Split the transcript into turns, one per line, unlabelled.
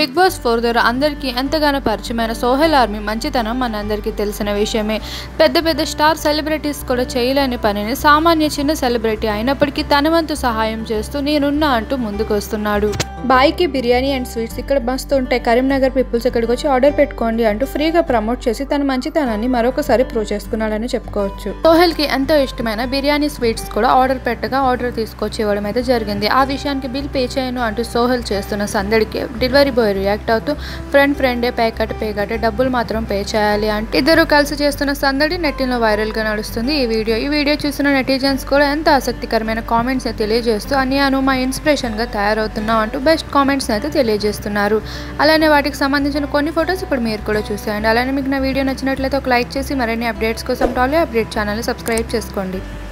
big boss four ద్వారా అందరికీ ఎంతగానో పరిచయమైన సోహెల్ ఆర్మీ మంచితనం మనందరికీ తెలిసిన విషయమే పెద్ద పెద్ద స్టార్ సెలబ్రిటీస్ కూడా చేయలేని పనిని సామాన్య చిన్న సెలబ్రిటీ అయినప్పటికీ తన వంతు సహాయం చేస్తూ నేనున్నా అంటూ ముందుకు వస్తున్నాడు బాయ్కి బిర్యానీ అండ్ స్వీట్స్ ఇక్కడ మస్తు ఉంటాయి కరీంనగర్ పీపుల్స్ ఇక్కడికి వచ్చి ఆర్డర్ పెట్టుకోండి అంటూ ఫ్రీగా ప్రమోట్ చేసి తన మంచితనాన్ని మరొకసారి ప్రూవ్ చేసుకున్నాడని చెప్పుకోవచ్చు సోహెల్కి ఎంతో ఇష్టమైన బిర్యానీ స్వీట్స్ కూడా ఆర్డర్ పెట్టగా ఆర్డర్ తీసుకొచ్చి ఇవ్వడం అయితే జరిగింది ఆ విషయానికి బిల్ పే చేయను అంటూ సోహెల్ చేస్తున్న సందడికి డెలివరీ బాయ్ రియాక్ట్ అవుతూ ఫ్రెండ్ ఫ్రెండే పే కట్ పే కట్ డబ్బులు మాత్రం పే చేయాలి అంటే ఇద్దరు కలిసి చేస్తున్న సందడి నెట్టిలో వైరల్ గా నడుస్తుంది ఈ వీడియో ఈ వీడియో చూసిన నెటిజన్స్ కూడా ఎంత ఆసక్తికరమైన కామెంట్స్ తెలియజేస్తూ అనియాను మా ఇన్స్పిరేషన్ గా తయారవుతున్నాం అంటూ బెస్ట్ కామెంట్స్ అయితే తెలియజేస్తున్నారు అలానే వాటికి సంబంధించిన కొన్ని ఫొటోస్ ఇప్పుడు మీరు కూడా చూసేయండి అలానే మీకు నా వీడియో నచ్చినట్లయితే ఒక లైక్ చేసి మరిన్ని అప్డేట్స్ కోసం టాలీ అప్డేట్ ఛానల్ సబ్స్క్రైబ్ చేసుకోండి